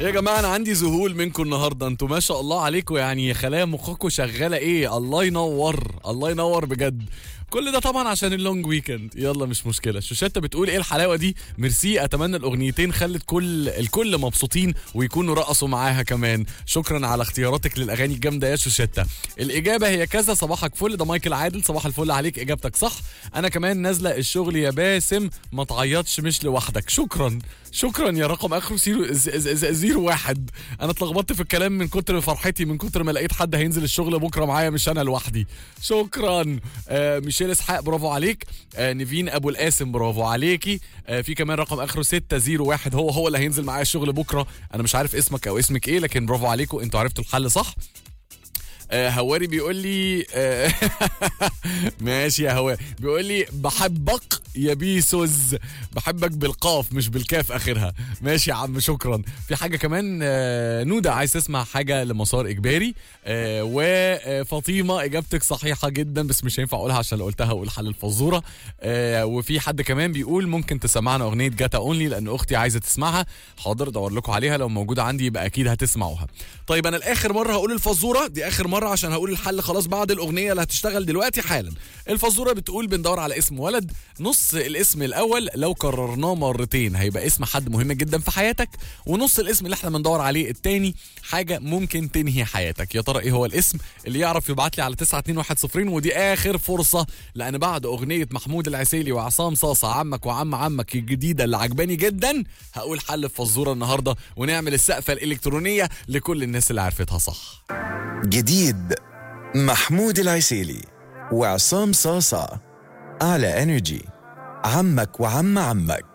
يا جماعه انا عندي ذهول منكم النهارده انتوا ما شاء الله عليكم يعني خلايا مخكم شغاله ايه الله ينور الله ينور بجد كل ده طبعا عشان اللونج ويكند يلا مش مشكله شوشته بتقول ايه الحلاوه دي ميرسي اتمنى الاغنيتين خلت كل الكل مبسوطين ويكونوا رقصوا معاها كمان شكرا على اختياراتك للاغاني الجامده يا شوشته الاجابه هي كذا صباحك فل ده مايكل عادل صباح الفل عليك اجابتك صح انا كمان نازله الشغل يا باسم ما تعيطش مش لوحدك شكرا شكرا يا رقم اخره زيرو, ز- ز- ز- زيرو واحد انا اتلخبطت في الكلام من كتر فرحتي من كتر ما لقيت حد هينزل الشغل بكره معايا مش انا لوحدي شكرا آه ميشيل اسحاق برافو عليك آه نيفين ابو القاسم برافو عليكي آه في كمان رقم اخره 601 هو هو اللي هينزل معايا الشغل بكره انا مش عارف اسمك او اسمك ايه لكن برافو عليكم انتوا عرفتوا الحل صح آه هواري بيقول لي آه ماشي يا هواري بيقول لي بحبك يا بيسوز بحبك بالقاف مش بالكاف اخرها ماشي يا عم شكرا في حاجه كمان آه نوده عايز تسمع حاجه لمسار اجباري آه وفاطمه اجابتك صحيحه جدا بس مش هينفع اقولها عشان لو قلتها اقول حل الفزوره آه وفي حد كمان بيقول ممكن تسمعنا اغنيه جاتا اونلي لان اختي عايزه تسمعها حاضر ادور لكم عليها لو موجوده عندي يبقى اكيد هتسمعوها طيب انا الاخر مره هقول الفزوره دي اخر مره عشان هقول الحل خلاص بعد الاغنيه اللي هتشتغل دلوقتي حالا الفزوره بتقول بندور على اسم ولد نص الاسم الاول لو كررناه مرتين هيبقى اسم حد مهم جدا في حياتك ونص الاسم اللي احنا بندور عليه التاني حاجه ممكن تنهي حياتك يا ترى ايه هو الاسم اللي يعرف يبعت لي على 92110 ودي اخر فرصه لان بعد اغنيه محمود العسيلي وعصام صاصه عمك وعم عمك الجديده اللي عجباني جدا هقول حل الفزوره النهارده ونعمل السقفه الالكترونيه لكل الناس اللي عرفتها صح جديد محمود العسيلي وعصام صاصة على انرجي عمك وعم عمك